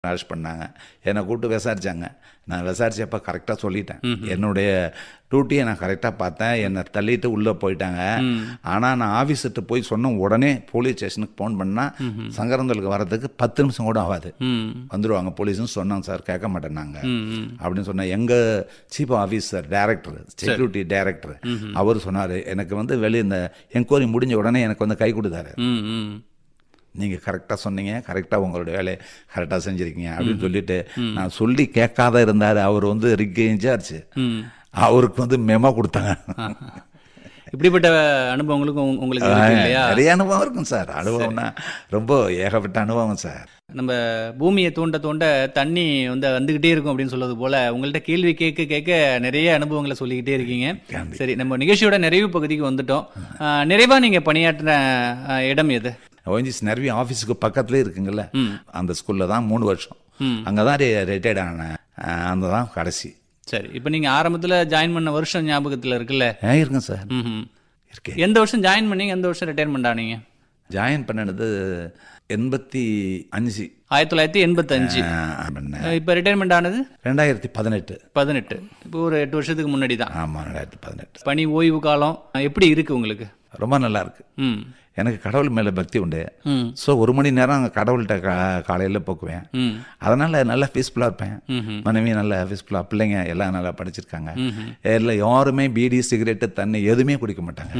Arrest பண்ணாங்க என்னை கூப்பிட்டு விசாரிச்சாங்க நான் விசாரிச்சப்ப கரெக்டாக சொல்லிட்டேன் என்னுடைய டியூட்டியை நான் கரெக்டாக பார்த்தேன் என்னை தள்ளிட்டு உள்ளே போயிட்டாங்க ஆனால் நான் ஆஃபீஸர்கிட்ட போய் சொன்ன உடனே போலீஸ் ஸ்டேஷனுக்கு ஃபோன் பண்ணால் சங்கரந்தலுக்கு வரதுக்கு பத்து நிமிஷம் கூட ஆகாது ம் வந்துருவாங்க போலீஸ்னு சொன்னாங்க சார் கேட்க மாட்டேன் நாங்கள் ம் ம் அப்படின்னு சொன்ன எங்கள் chief officer director security director அவர் சொன்னார் எனக்கு வந்து வெளியே இந்த என்கொயரி முடிஞ்ச உடனே எனக்கு வந்து கை கொடுத்தாரு ம் ம் நீங்கள் கரெக்டாக சொன்னீங்க கரெக்டாக உங்களுடைய வேலையை கரெக்டாக செஞ்சுருக்கீங்க அப்படின்னு சொல்லிட்டு நான் சொல்லி கேட்காத இருந்தார் அவர் வந்து ரிக் இன்சார்ஜ் ம் அவருக்கு வந்து மெமோ கொடுத்தாங்க இப்படிப்பட்ட அனுபவங்களுக்கும் உங்க- உங்களுக்கு இருக்கு இல்லையா நிறைய அனுபவம் இருக்கும் சார் அனுபவம்னா ரொம்ப ஏகப்பட்ட அனுபவம் சார் நம்ம பூமியை தோண்ட தோண்ட தண்ணி வந்து வந்துகிட்டே இருக்கும் அப்படின்னு சொல்றது போல உங்கள்ட்ட கேள்வி கேட்க கேட்க நிறைய அனுபவங்களை சொல்லிக்கிட்டே இருக்கீங்க கண்டிப்பா. சரி நம்ம நிகழ்ச்சியோட நிறைவு பகுதிக்கு வந்துட்டோம் ஆஹ், நிறைவா நீங்க பணியாற்றின ஆஹ், இடம் எது ஓஎன்ஜிசி நர்வி ஆஃபீஸுக்கு பக்கத்துலேயே இருக்குங்கல்ல ம். அந்த ஸ்கூலில் தான் மூணு வருஷம் ம். அங்கே தான் ரிட்டையர்ட் ஆனேன் அஹ் அந்த தான் கடைசி சரி இப்போ நீங்க ஆரம்பத்துல ஜாயின் பண்ண வருஷம் ஞாபகத்துல இருக்குல்ல ஏன் இருக்குங்க சார் ம்ஹும். இருக்கேன் எந்த வருஷம் ஜாயின் பண்ணீங்க எந்த வருஷம் ரிட்டையர்மெண்ட் ஆனீங்க ஜாயின் பண்ணினது எண்பத்தி அஞ்சு ஆயிரத்தி தொள்ளாயிரத்தி எண்பத்தஞ்சு அஹ் பண்ணேன் இப்போ ரிட்டையர்மெண்ட் ஆனது ரெண்டாயிரத்தி பதினெட்டு பதினெட்டு இப்போ ஒரு எட்டு வருஷத்துக்கு முன்னாடி தான் ஆமாம் ரெண்டாயிரத்தி பதினெட்டு பணி ஓய்வு காலம் எப்படி இருக்கு உங்களுக்கு ரொம்ப நல்லா இருக்கு ம் எனக்கு கடவுள் மேலே பக்தி உண்டு ம் ஸோ ஒரு மணி நேரம் அங்கே கடவுள்கிட்ட கா காலையில் போக்குவேன் ம் அதனால் நல்லா பீஸ்ஃபுல்லாக இருப்பேன் ம்ஹும். மனைவி நல்லா பீஸ்ஃபுல்லாக பிள்ளைங்க எல்லாம் நல்லா படிச்சிருக்காங்க இல்லை யாருமே பீடி சிகரெட்டு தண்ணி எதுவுமே குடிக்க மாட்டாங்க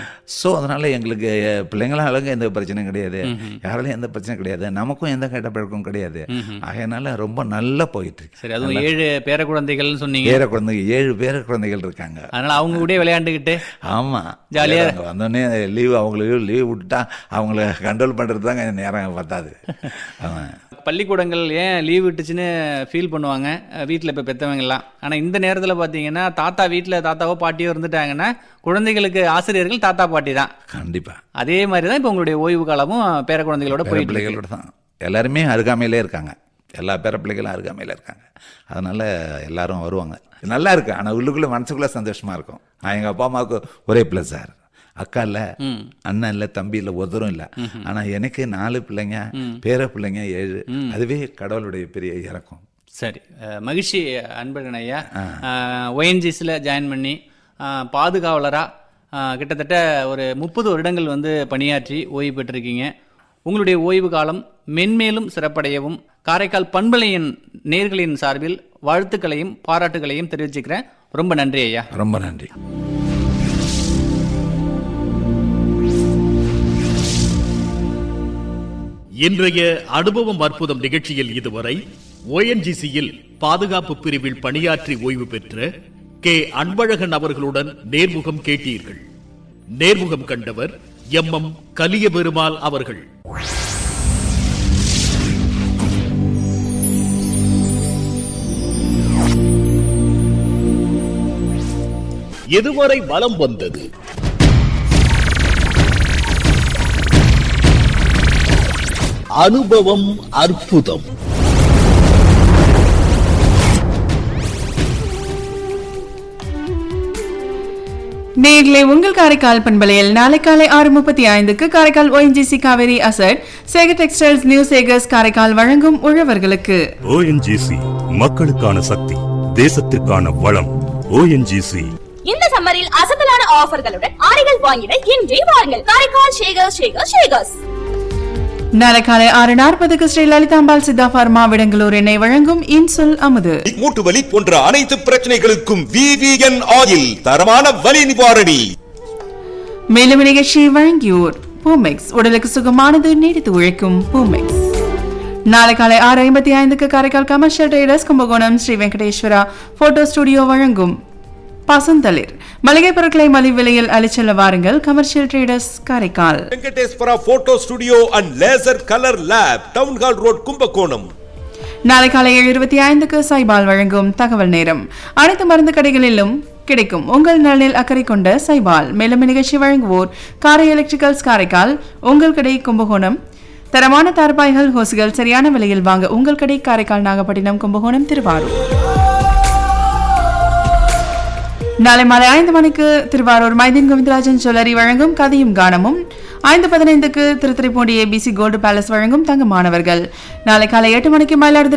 ஸோ அதனால் எங்களுக்கு அஹ், பிள்ளைங்களாலும் எந்த பிரச்சனையும் கிடையாது யாராலையும் எந்த பிரச்சனையும் கிடையாது நமக்கும் எந்த கெட்ட பழக்கமும் கிடையாது அதனால ரொம்ப நல்லா போயிட்டு இருக்கு சரி அதுவும் ஏழு பேர குழந்தைகள்னு சொன்னீங்க பேர குழந்தைங்க ஏழு பேர குழந்தைகள் இருக்காங்க அதனால அவங்க கூட விளையாண்டுக்கிட்டு ஆமா ஜாலியா- அங்க வந்தோடனே லீவ் அவங்களுக்கு லீவ் விட்டுட்டா அவங்கள கண்ட்ரோல் பண்றது தாங்க நேரம் பத்தாது ஆமாம் பள்ளிக்கூடங்கள் ஏன் லீவ் விட்டுச்சுன்னு ஃபீல் பண்ணுவாங்க வீட்டில் இப்போ பெற்றவங்கலாம் ஆனால் இந்த நேரத்தில் பார்த்தீங்கன்னா தாத்தா வீட்டில் தாத்தாவோ பாட்டியோ இருந்துட்டாங்கன்னா குழந்தைகளுக்கு ஆசிரியர்கள் தாத்தா பாட்டி தான் கண்டிப்பா அதே மாதிரி தான் இப்போ உங்களுடைய ஓய்வு காலமும் பேர குழந்தைகளோட பேர போயிட்டு இருக்கு பிள்ளைகளோட தான் எல்லாருமே அருகாமையிலே இருக்காங்க எல்லா பேர பிள்ளைகளும் அருகாமையில இருக்காங்க அதனால எல்லாரும் வருவாங்க நல்லா இருக்கு ஆனா உள்ளுக்குள்ள மனசுக்குள்ள சந்தோஷமா இருக்கும் நான் எங்க அப்பா அம்மாவுக்கு ஒரே பிள்ளை சார் அக்கா இல்ல ம். அண்ணன் இல்ல தம்பி இல்ல ஒருத்தரும் இல்ல ஆனா எனக்கு நாலு பிள்ளைங்க பேர பிள்ளைங்க ஏழு அதுவே கடவுளுடைய பெரிய இறக்கம் சரி அஹ், மகிழ்ச்சி அன்பழகன் ஐயா ஒஎன்ஜிஸில் ஜாயின் பண்ணி பாதுகாவலராக கிட்டத்தட்ட ஒரு முப்பது வருடங்கள் வந்து பணியாற்றி ஓய்வு பெற்றிருக்கீங்க உங்களுடைய ஓய்வு காலம் மென்மேலும் சிறப்படையவும் காரைக்கால் பண்பலையின் நேர்களின் சார்பில் வாழ்த்துக்களையும் பாராட்டுகளையும் தெரிவிச்சுக்கிறேன் ரொம்ப நன்றி ஐயா ரொம்ப நன்றி இன்றைய அனுபவம் அற்புதம் நிகழ்ச்சியில் இதுவரை ஓஎன்ஜிசியில் பாதுகாப்பு பிரிவில் பணியாற்றி ஓய்வு பெற்ற கே அன்பழகன் அவர்களுடன் நேர்முகம் கேட்டீர்கள் நேர்முகம் கண்டவர் எம் எம் கலியபெருமாள் அவர்கள் இதுவரை வலம் வந்தது அனுபவம் அற்புதம் நேர்களே உங்கள் காரைக்கால் பண்பலையில் நாளை காலை ஆறு முப்பத்தி ஐந்துக்கு Karaikal ONGC Kaveri asset Sekar textiles new Sekars Karaikal வழங்கும் உழவர்களுக்கு ஓஎன்ஜிசி மக்களுக்கான சக்தி தேசத்திற்கான வளம் ஓஎன்ஜிசி இந்த சம்மரில் அசத்தலான ஆஃபர்களுடன் ஆடைகள் வாங்கிட இன்றே வாருங்கள் காரைக்கால் ஷேகர் ஷேகர் ஷேகர்ஸ் நாளை காலை ஆறு நாற்பதுக்கு ஸ்ரீ லலிதாம்பாள் சித்தா பார்மா விடங்களூர் எண்ணெய் வழங்கும் இன்சொல் அமுது மூட்டு வலி போன்ற அனைத்து பிரச்சனைகளுக்கும் விவிஎன் ஆயில் தரமான வலி நிவாரணி மேலும் நிகழ்ச்சியை வழங்கியோர் பூமெக்ஸ் உடலுக்கு சுகமானது நீடித்து உழைக்கும் பூமெக்ஸ் நாளை காலை ஆறு ஐம்பத்தி ஐந்துக்கு Karaikal commercial traders Kumbakonam Shri Venkateswara photo studio வழங்கும் பசந்தளிர் மளிகை பொருட்களை மலிவு விலையில் அளிச்செல்ல வாருங்கள் commercial traders Karaikal Venkateswara photo studio and laser colour lab town hall road Kumbakonam நாளை காலை ஏழு இருபத்தி ஐந்துக்கு சைபால் வழங்கும் தகவல் நேரம் அனைத்து மருந்து கடைகளிலும் கிடைக்கும் உங்கள் நலனில் அக்கறை கொண்ட சைபால் மேலும் நிகழ்ச்சி வழங்குவோர் காரை எலக்ட்ரிக்கல்ஸ் காரைக்கால் உங்கள் கடை கும்பகோணம் தரமான தார்பாய்கள் ஹோசுகள் சரியான விலையில் வாங்க உங்கள் கடை காரைக்கால் நாகப்பட்டினம் கும்பகோணம் திருவாரூர் நாளை மாலை ஐந்து மணிக்கு திருவாரூர் மைதீன் கோவிந்தராஜன் சொல்லரி வழங்கும் கதையும் கானமும் ஐந்து பதினைந்துக்கு திருத்துறைப்பூண்டி ஏபிசி கோல்டு பேலஸ் வழங்கும் தங்க மாணவர்கள் நாளை காலை எட்டு மணிக்கு மயிலாடுதுறை